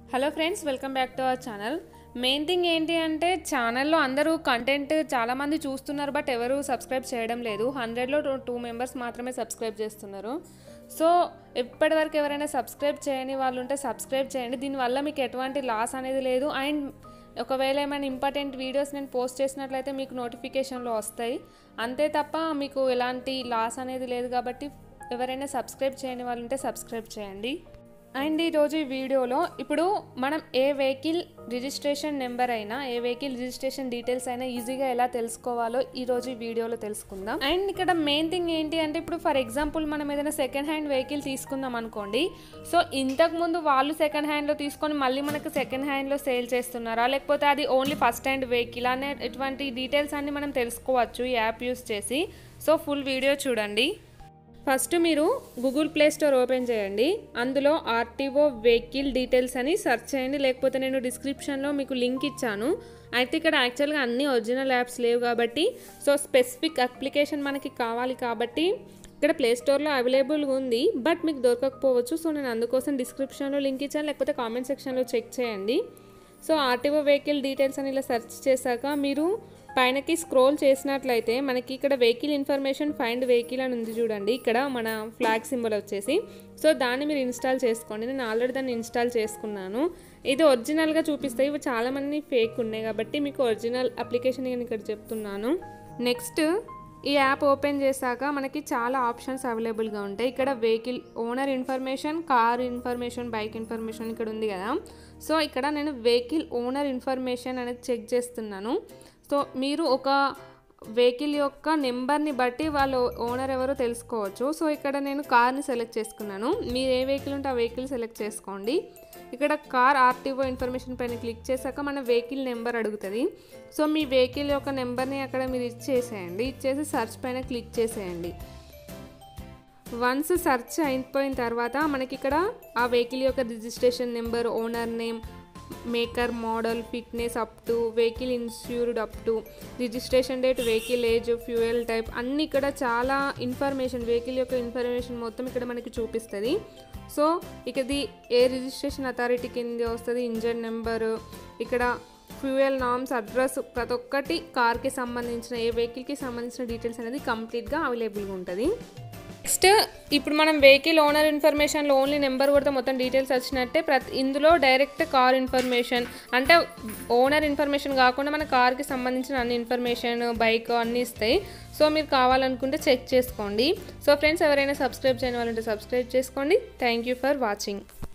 hello friends welcome back to our channel main thing ఏంటి అంటే ఛానల్లో అందరూ కంటెంట్ చాలామంది చూస్తున్నారు బట్ ఎవరు సబ్స్క్రైబ్ చేయడం లేదు హండ్రెడ్లో టూ మెంబర్స్ మాత్రమే సబ్స్క్రైబ్ చేస్తున్నారు సో ఇప్పటివరకు ఎవరైనా సబ్స్క్రైబ్ చేయని వాళ్ళు ఉంటే సబ్స్క్రైబ్ చేయండి దీనివల్ల మీకు ఎటువంటి లాస్ అనేది లేదు అండ్ ఒకవేళ ఏమైనా ఇంపార్టెంట్ వీడియోస్ నేను పోస్ట్ చేసినట్లయితే మీకు నోటిఫికేషన్లో వస్తాయి అంతే తప్ప మీకు ఎలాంటి లాస్ అనేది లేదు కాబట్టి ఎవరైనా సబ్స్క్రైబ్ చేయని వాళ్ళు ఉంటే సబ్స్క్రైబ్ చేయండి అండ్ ఈరోజు ఈ వీడియోలో ఇప్పుడు మనం ఏ వెహికల్ రిజిస్ట్రేషన్ నెంబర్ అయినా ఏ వెహికల్ రిజిస్ట్రేషన్ డీటెయిల్స్ అయినా ఈజీగా ఎలా తెలుసుకోవాలో ఈరోజు ఈ వీడియోలో తెలుసుకుందాం అండ్ ఇక్కడ మెయిన్ థింగ్ ఏంటి అంటే ఇప్పుడు ఫర్ ఎగ్జాంపుల్ మనం ఏదైనా సెకండ్ హ్యాండ్ వెహికల్ తీసుకుందాం అనుకోండి సో ఇంతకు ముందు వాళ్ళు సెకండ్ హ్యాండ్లో తీసుకొని మళ్ళీ మనకు సెకండ్ హ్యాండ్లో సేల్ చేస్తున్నారా లేకపోతే అది ఓన్లీ ఫస్ట్ హ్యాండ్ వెహికల్ అనే ఇటువంటి డీటెయిల్స్ అన్ని మనం తెలుసుకోవచ్చు ఈ యాప్ యూస్ చేసి సో ఫుల్ వీడియో చూడండి ఫస్ట్ మీరు గూగుల్ ప్లే స్టోర్ ఓపెన్ చేయండి అందులో ఆర్టీఓ వెహికల్ డీటెయిల్స్ అని సెర్చ్ చేయండి లేకపోతే నేను డిస్క్రిప్షన్లో మీకు లింక్ ఇచ్చాను అయితే ఇక్కడ యాక్చువల్గా అన్ని ఒరిజినల్ యాప్స్ లేవు కాబట్టి సో స్పెసిఫిక్ అప్లికేషన్ మనకి కావాలి కాబట్టి ఇక్కడ ప్లే స్టోర్లో అవైలబుల్గా ఉంది బట్ మీకు దొరకకపోవచ్చు సో నేను అందుకోసం డిస్క్రిప్షన్లో లింక్ ఇచ్చాను లేకపోతే కామెంట్ సెక్షన్లో చెక్ చేయండి సో ఆర్టీఓ వెహికల్ డీటెయిల్స్ అని ఇలా సెర్చ్ చేశాక మీరు పైనకి స్క్రోల్ చేసినట్లయితే మనకి ఇక్కడ వెహికల్ ఇన్ఫర్మేషన్ ఫైండ్ వెహికల్ అని ఉంది చూడండి ఇక్కడ మన ఫ్లాగ్ సింబల్ వచ్చేసి సో దాన్ని మీరు ఇన్స్టాల్ చేసుకోండి నేను ఆల్రెడీ దాన్ని ఇన్స్టాల్ చేసుకున్నాను ఇది ఒరిజినల్గా చూపిస్తాయి ఇవి చాలామంది ఫేక్ ఉన్నాయి కాబట్టి మీకు ఒరిజినల్ అప్లికేషన్ నేను ఇక్కడ చెప్తున్నాను నెక్స్ట్ ఈ యాప్ ఓపెన్ చేశాక మనకి చాలా ఆప్షన్స్ అవైలబుల్గా ఉంటాయి ఇక్కడ vehicle owner information car information bike information ఇక్కడ ఉంది కదా సో ఇక్కడ నేను వెహికల్ ఓనర్ ఇన్ఫర్మేషన్ అనేది చెక్ చేస్తున్నాను సో మీరు ఒక వెహికల్ యొక్క నెంబర్ని బట్టి వాళ్ళ ఓనర్ ఎవరో తెలుసుకోవచ్చు సో ఇక్కడ నేను కార్ని సెలెక్ట్ చేసుకున్నాను మీరు ఏ వెహికల్ ఉంటే ఆ వెహికల్ సెలెక్ట్ చేసుకోండి ఇక్కడ కార్ ఆర్టీఓ ఇన్ఫర్మేషన్ పైన క్లిక్ చేశాక మన వెహికల్ నెంబర్ అడుగుతుంది సో మీ వెహికల్ యొక్క నెంబర్ని అక్కడ మీరు ఇచ్చేసేయండి ఇచ్చేసి సర్చ్ పైన క్లిక్ చేసేయండి వన్స్ సెర్చ్ అయిపోయిన తర్వాత మనకి ఇక్కడ ఆ వెహికల్ యొక్క registration number owner name maker model fitness up to vehicle insured up to registration date vehicle age fuel type అన్ని ఇక్కడ చాలా ఇన్ఫర్మేషన్ వెహికల్ యొక్క ఇన్ఫర్మేషన్ మొత్తం ఇక్కడ మనకి చూపిస్తుంది సో ఇకది ఏ రిజిస్ట్రేషన్ అథారిటీ కింద వస్తుంది ఇంజన్ నెంబరు ఇక్కడ ఫ్యూయల్ నామ్స్ అడ్రస్ ప్రతి ఒక్కటి కార్కి సంబంధించిన ఏ వెహికల్కి సంబంధించిన డీటెయిల్స్ అనేది కంప్లీట్గా అవైలబుల్గా ఉంటుంది నెక్స్ట్ ఇప్పుడు మనం వెహికల్ ఓనర్ ఇన్ఫర్మేషన్లో ఓన్లీ నెంబర్ కొడితే మొత్తం డీటెయిల్స్ వచ్చినట్టే ప్రతి ఇందులో డైరెక్ట్ కార్ ఇన్ఫర్మేషన్ అంటే ఓనర్ ఇన్ఫర్మేషన్ కాకుండా మన కార్కి సంబంధించిన అన్ని ఇన్ఫర్మేషన్ బైక్ అన్నీ ఇస్తాయి సో మీరు కావాలనుకుంటే చెక్ చేసుకోండి సో ఫ్రెండ్స్ ఎవరైనా సబ్స్క్రైబ్ చేయని వాళ్ళంటే సబ్స్క్రైబ్ చేసుకోండి థ్యాంక్ యూ ఫర్ వాచింగ్